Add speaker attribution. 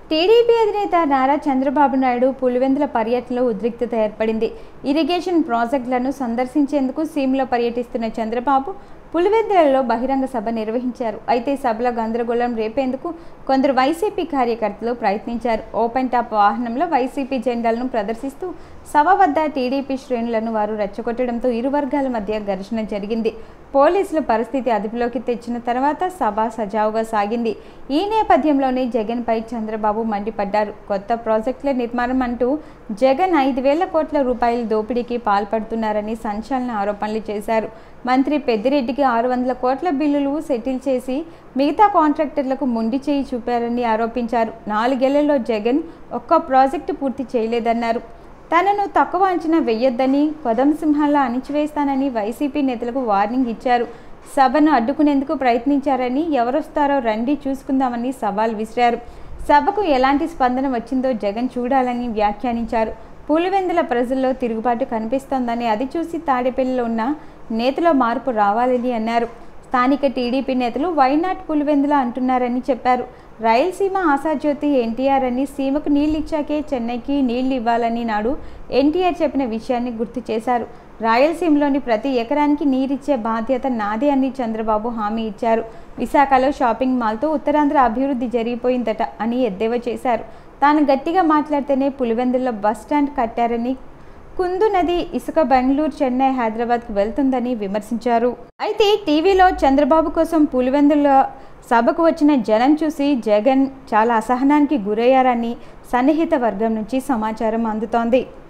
Speaker 1: TDP అధినేత నారా చంద్రబాబు నాయుడు పులివెందుల పర్యటనలో ఉద్రిక్తత ఏర్పడింది ఇరిగేషన్ ప్రాజెక్టులను సందర్శించేందుకు సీమ్లో పర్యటిస్తున్న చంద్రబాబు పులివెందులలో బహిరంగ సభ నిర్వహించారు అయితే సభలో గందరగోళం రేపేందుకు కొందరు వైసీపీ కార్యకర్తలు ప్రయత్నించారు ఓపెన్ టాప్ వాహనంలో వైసీపీ జెండాలను ప్రదర్శిస్తూ సభ వద్ద టీడీపీ శ్రేణులను వారు రెచ్చగొట్టడంతో ఇరు వర్గాల మధ్య ఘర్షణ జరిగింది పోలీసులు పరిస్థితి అదుపులోకి తెచ్చిన తర్వాత సభ సజావుగా సాగింది ఈ నేపథ్యంలోనే జగన్పై చంద్రబాబు మండిపడ్డారు కొత్త ప్రాజెక్టుల నిర్మాణం అంటూ జగన్ ఐదు వేల కోట్ల రూపాయల దోపిడీకి పాల్పడుతున్నారని సంచలన ఆరోపణలు చేశారు మంత్రి పెద్దిరెడ్డికి ఆరు వందల కోట్ల బిల్లులు సెటిల్ చేసి మిగతా కాంట్రాక్టర్లకు మొండి చేయి చూపారని ఆరోపించారు నాలుగేళ్లలో జగన్ ఒక్క ప్రాజెక్టు పూర్తి చేయలేదన్నారు తనను తక్కువ అంచనా వెయ్యొద్దని కొదంసింహంలా అణిచివేస్తానని వైసీపీ నేతలకు వార్నింగ్ ఇచ్చారు సభను అడ్డుకునేందుకు ప్రయత్నించారని ఎవరొస్తారో రండి చూసుకుందామని సవాల్ విసిరారు సభకు ఎలాంటి స్పందన వచ్చిందో జగన్ చూడాలని వ్యాఖ్యానించారు పులివెందుల ప్రజల్లో తిరుగుబాటు కనిపిస్తోందని అది చూసి తాడేపల్లిలో ఉన్న నేతలో మార్పు రావాలని అన్నారు స్థానిక టీడీపీ నేతలు వైనాట్ పులివెందుల అంటున్నారని చెప్పారు రాయలసీమ ఆశాజ్యోతి ఎన్టీఆర్ అని సీమకు నీళ్లు ఇచ్చాకే చెన్నైకి నీళ్లు ఇవ్వాలని నాడు ఎన్టీఆర్ చెప్పిన విషయాన్ని గుర్తు చేశారు రాయలసీమలోని ప్రతి ఎకరానికి నీరిచ్చే బాధ్యత నాదే అని చంద్రబాబు హామీ ఇచ్చారు విశాఖలో షాపింగ్ మాల్తో ఉత్తరాంధ్ర అభివృద్ధి జరిగిపోయిందట అని ఎద్దేవా చేశారు తాను గట్టిగా మాట్లాడితేనే పులివెందుల్లో బస్ స్టాండ్ కట్టారని కుందు నది ఇసుక బెంగళూరు చెన్నై హైదరాబాద్కు వెళ్తుందని విమర్శించారు అయితే టీవీలో చంద్రబాబు కోసం పులివెందుల సభకు వచ్చిన జనం చూసి జగన్ చాలా అసహనానికి గురయ్యారని సన్నిహిత వర్గం నుంచి సమాచారం అందుతోంది